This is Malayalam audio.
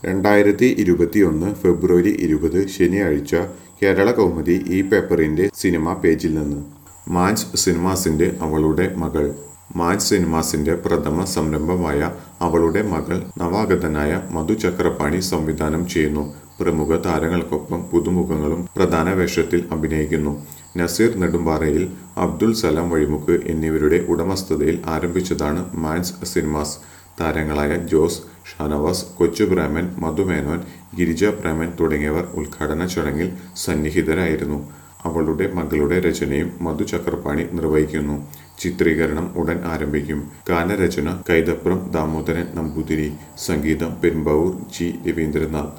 രണ്ടായിരത്തി ഇരുപത്തിയൊന്ന് ഫെബ്രുവരി ഇരുപത് ശനിയാഴ്ച കേരള കൗമുദി ഈ പേപ്പറിന്റെ സിനിമാ പേജിൽ നിന്ന് മാഞ്ച് സിനിമാസിന്റെ അവളുടെ മകൾ മാഞ്ച് സിനിമാസിന്റെ പ്രഥമ സംരംഭമായ അവളുടെ മകൾ നവാഗതനായ മധു ചക്രപാണി സംവിധാനം ചെയ്യുന്നു പ്രമുഖ താരങ്ങൾക്കൊപ്പം പുതുമുഖങ്ങളും പ്രധാന വേഷത്തിൽ അഭിനയിക്കുന്നു നസീർ നെടുമ്പാറയിൽ അബ്ദുൾ സലാം വഴിമുക്ക് എന്നിവരുടെ ഉടമസ്ഥതയിൽ ആരംഭിച്ചതാണ് മാൻസ് സിനിമാസ് താരങ്ങളായ ജോസ് ഷാനവാസ് കൊച്ചു പ്രേമൻ മധുമേനോൻ ഗിരിജ പ്രേമൻ തുടങ്ങിയവർ ഉദ്ഘാടന ചടങ്ങിൽ സന്നിഹിതരായിരുന്നു അവളുടെ മകളുടെ രചനയും മധു ചക്രപാണി നിർവഹിക്കുന്നു ചിത്രീകരണം ഉടൻ ആരംഭിക്കും ഗാനരചന കൈതപ്രം ദാമോദരൻ നമ്പൂതിരി സംഗീതം പെരുമ്പാവൂർ ജി രവീന്ദ്രനാഥ്